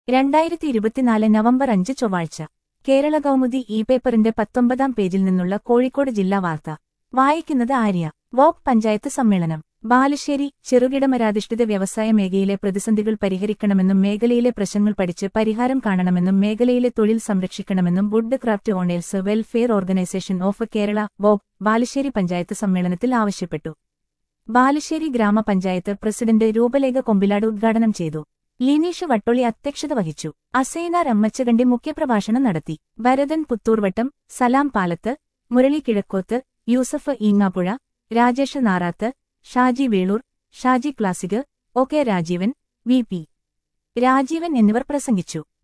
രണ്ടായിരത്തി ഇരുപത്തിനാല് നവംബർ അഞ്ച് ചൊവ്വാഴ്ച കേരള കൗമുദി ഇ പേപ്പറിന്റെ പത്തൊമ്പതാം പേജിൽ നിന്നുള്ള കോഴിക്കോട് ജില്ലാ വാർത്ത വായിക്കുന്നത് ആര്യ വോക്ക് പഞ്ചായത്ത് സമ്മേളനം ബാലുശ്ശേരി ചെറുകിടമരാധിഷ്ഠിത വ്യവസായ മേഖലയിലെ പ്രതിസന്ധികൾ പരിഹരിക്കണമെന്നും മേഖലയിലെ പ്രശ്നങ്ങൾ പഠിച്ച് പരിഹാരം കാണണമെന്നും മേഖലയിലെ തൊഴിൽ സംരക്ഷിക്കണമെന്നും wood craft owners welfare organization of Kerala വോക്ക് ബാലുശ്ശേരി പഞ്ചായത്ത് സമ്മേളനത്തിൽ ആവശ്യപ്പെട്ടു ബാലുശ്ശേരി ഗ്രാമപഞ്ചായത്ത് പ്രസിഡന്റ് രൂപലേഖ കൊമ്പിലാട് ഉദ്ഘാടനം ചെയ്തു ലിനീഷ് വട്ടൊളി അധ്യക്ഷത വഹിച്ചു അസൈന രമ്മച്ചകണ്ടി മുഖ്യപ്രഭാഷണം നടത്തി Bharathan Puthurvattam Salam Palath Murali Kizhakkoth Yusuf Eengapuzha Rajesh Narath Shaji Velur Shaji classic O K Rajeevan V P Rajeevan എന്നിവർ പ്രസംഗിച്ചു